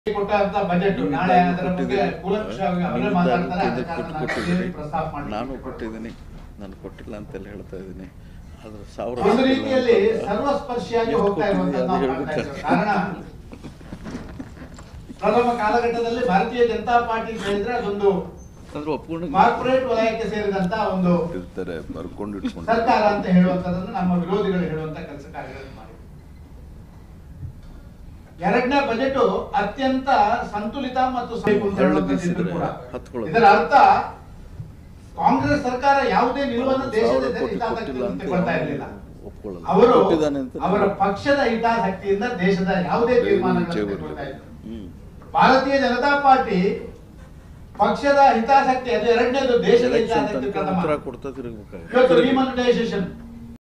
ಕೊಟ್ಟಂತ ಬಜೆಟ್ ನೀವು ನಾಳೆ ಇದ್ದಾಗ ಅದರ ಬಗ್ಗೆ ಕೊಟ್ಟಿದ್ದೀರಿ. ಕೂಲಂಕಷವಾಗಿ ಅವರೇ ನೀವು ಮಾತಾಡ್ತಾರೆ ಆದ ಇದ್ದಾಗ ಕಾರಣ ಕೊಟ್ಟು- ನಾನು ಕೊಟ್ಟಿದ್ದೀರಿ. ಅದೇನು ಪ್ರಸ್ತಾಪ ಮಾಡಿ ನಾನು ಕೊಟ್ಟಿದ್ದೀನಿ ನಾನು ಕೊಟ್ಟಿಲ್ಲ ಅಂತೆಲ್ಲ ಹೇಳ್ತಾ ಇದ್ದೀನಿ ಆದ್ರೆ ಸಾವಿರ ಒಂದು ಕೊಟ್ಟಿಲ್ಲ ರೀತಿಯಲ್ಲಿ ಅಂತ- ಸರ್ವಸ್ಪರ್ಶಿಯಾಗಿ ಎಷ್ಟು ಹೋಗ್ತಾ ಇರುವಂತದ್ದು ನಾವು ಕೊಟ್ಟಿದ್ದೀರಿ ಕಾಣ್ತಾ ಅದು ಇದ್ದೇವೆ. ಕಾರಣ ಪ್ರಥಮ ಕಾಲಘಟ್ಟದಲ್ಲಿ ಭಾರತೀಯ ಜನತಾ ಪಾರ್ಟಿ ಹೇಳಿದ್ರೆ ಅದೊಂದು ಅಂದ್ರೆ ಒಪ್ಕೊಂಡು ಕಾರ್ಪೊರೇಟ್ ವಲಯಕ್ಕೆ ಸೇರಿದಂತ ಒಂದು ಇರ್ತಾರೆ ಬರ್ಕೊಂಡು ಇಟ್ಕೊಂಡು ಸರ್ಕಾರ ಅಂತ ಹೇಳುವಂತದನ್ನು ನಮ್ಮ ವಿರೋಧಿಗಳು ಹೇಳುವಂತ ಕೆಲಸ ಕಾರ್ಯಗಳನ್ನು ಮಾಡಿ ಎರಡನೇ ಬಜೆಟ್ ಅತ್ಯಂತ ಸಂತುಲಿತ ಮತ್ತು ಬೇಕು ಅಂತ ಹೇಳುವಂಥದ್ದು ಇದ್ರೂ ಕೂಡ. ಹತ್ಕೊಳ್ಳೋದು. ಇದರ ಅರ್ಥ ಕಾಂಗ್ರೆಸ್ ಸರ್ಕಾರ ಯಾವುದೇ ನಿಲುವನ್ನು ದೇಶದ ಸಾವಿರ ಕೋಟಿ ಹಿತಾಸಕ್ತಿ ಕೊಟ್ಟಿಲ್ಲ ಅಂತ ಕೊಡ್ತಾ ಇರಲಿಲ್ಲ ಒಪ್ಕೊಳ್ಳಲ್ಲ ಅವರು ಕೊಟ್ಟಿದ್ದಾನೆ ಅಂತ ಅವರ ಪಕ್ಷದ ಹಿತಾಸಕ್ತಿಯಿಂದ ದೇಶದ ಯಾವುದೇ ಈಚೆ ತೀರ್ಮಾನಗಳನ್ನು ಬರಲಿ. ತಗೊಳ್ತಾ ಇದ್ರು ಹ್ಮ್ ಭಾರತೀಯ ಜನತಾ ಪಾರ್ಟಿ ಪಕ್ಷದ ಹಿತಾಸಕ್ತಿ ಅದು ಎರಡನೇದು ದೇಶದ ಎಲೆಕ್ಷನ್ ಹಿತಾಸಕ್ತಿ ತನಕ ಪ್ರಥಮ ಉತ್ತರ ಕೊಡ್ತಾ ತಿರುಗ್ಬೇಕಾಗುತ್ತೆ ಇವತ್ತು ಡಿಮಾನಿಟೈಸೇಷನ್